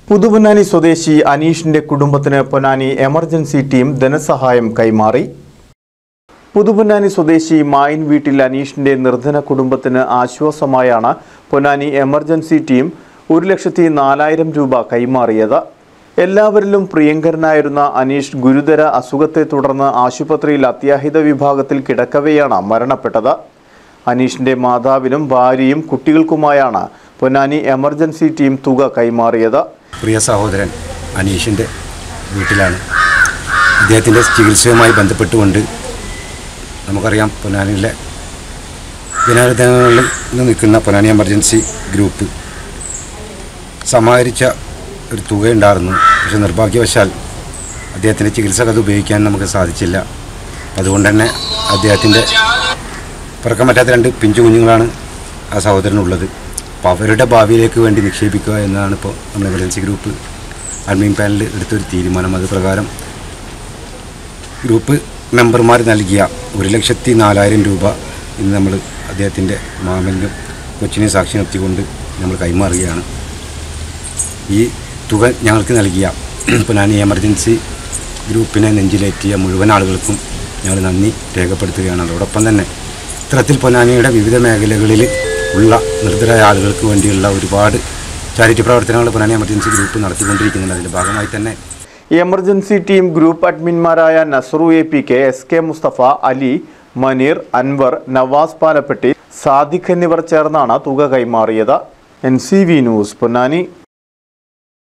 പുതുപൊന്നാനി സ്വദേശി അനീഷിന്റെ കുടുംബത്തിന് പൊന്നാനി എമർജൻസി ടീം ധനസഹായം കൈമാറി പുതുപൊന്നാനി സ്വദേശി മായിൻ വീട്ടിൽ അനീഷിന്റെ നിർധന കുടുംബത്തിന് ആശ്വാസമായാണ് പൊന്നാനി എമർജൻസി ടീം ഒരു ലക്ഷത്തി നാലായിരം രൂപ കൈമാറിയത് എല്ലാവരിലും പ്രിയങ്കരനായിരുന്ന അനീഷ് ഗുരുതര അസുഖത്തെ തുടർന്ന് ആശുപത്രിയിൽ അത്യാഹിത വിഭാഗത്തിൽ കിടക്കവെയാണ് മരണപ്പെട്ടത് അനീഷിന്റെ മാതാവിനും ഭാര്യയും കുട്ടികൾക്കുമായാണ് പൊന്നാനി എമർജൻസി ടീം തുക കൈമാറിയത് പ്രിയ സഹോദരൻ അനീഷിൻ്റെ വീട്ടിലാണ് അദ്ദേഹത്തിൻ്റെ ചികിത്സയുമായി ബന്ധപ്പെട്ടുകൊണ്ട് നമുക്കറിയാം പൊന്നാനിയിലെ ജനാധിപത്യങ്ങളിൽ നിൽക്കുന്ന പൊന്നാനി എമർജൻസി ഗ്രൂപ്പ് സമാഹരിച്ച ഒരു തുകയുണ്ടായിരുന്നു പക്ഷെ നിർഭാഗ്യവശാൽ അദ്ദേഹത്തിൻ്റെ ചികിത്സക്ക് അത് ഉപയോഗിക്കാൻ നമുക്ക് സാധിച്ചില്ല അതുകൊണ്ട് തന്നെ അദ്ദേഹത്തിൻ്റെ പിറക്കാൻ പറ്റാത്ത രണ്ട് പിഞ്ചു കുഞ്ഞുങ്ങളാണ് ആ സഹോദരനുള്ളത് അപ്പോൾ അവരുടെ ഭാവിയിലേക്ക് വേണ്ടി നിക്ഷേപിക്കുക എന്നതാണ് ഇപ്പോൾ നമ്മുടെ എമർജൻസി ഗ്രൂപ്പ് അഡ്മിൻ പാനൽ എടുത്തൊരു തീരുമാനം അത് പ്രകാരം ഗ്രൂപ്പ് മെമ്പർമാർ നൽകിയ ഒരു ലക്ഷത്തി നാലായിരം രൂപ ഇന്ന് നമ്മൾ അദ്ദേഹത്തിൻ്റെ മാമനും കൊച്ചിനെ സാക്ഷി നിർത്തിക്കൊണ്ട് നമ്മൾ കൈമാറുകയാണ് ഈ തുക ഞങ്ങൾക്ക് നൽകിയ പൊന്നാനി എമർജൻസി ഗ്രൂപ്പിനെ നെഞ്ചിലേറ്റിയ മുഴുവൻ ആളുകൾക്കും ഞങ്ങൾ നന്ദി രേഖപ്പെടുത്തുകയാണ് അതോടൊപ്പം തന്നെ ഇത്തരത്തിൽ പൊന്നാനിയുടെ വിവിധ മേഖലകളിൽ ഉള്ള നിർദ്ധരായ ആളുകൾക്ക് വേണ്ടിയുള്ള ഒരുപാട് ചാരിറ്റി പ്രവർത്തനങ്ങൾ പൊന്നാനി എമർജൻസി ഗ്രൂപ്പ് നടത്തിക്കൊണ്ടിരിക്കുന്നുണ്ട് അതിൻ്റെ ഭാഗമായി തന്നെ എമർജൻസി ടീം ഗ്രൂപ്പ് അഡ്മിന്മാരായ Nasaru A P K S K Musthafa Ali Maneer Anwar Navas Palappetty Sadiq എന്നിവർ ചേർന്നാണ് തുക കൈമാറിയത് N C V news Ponnani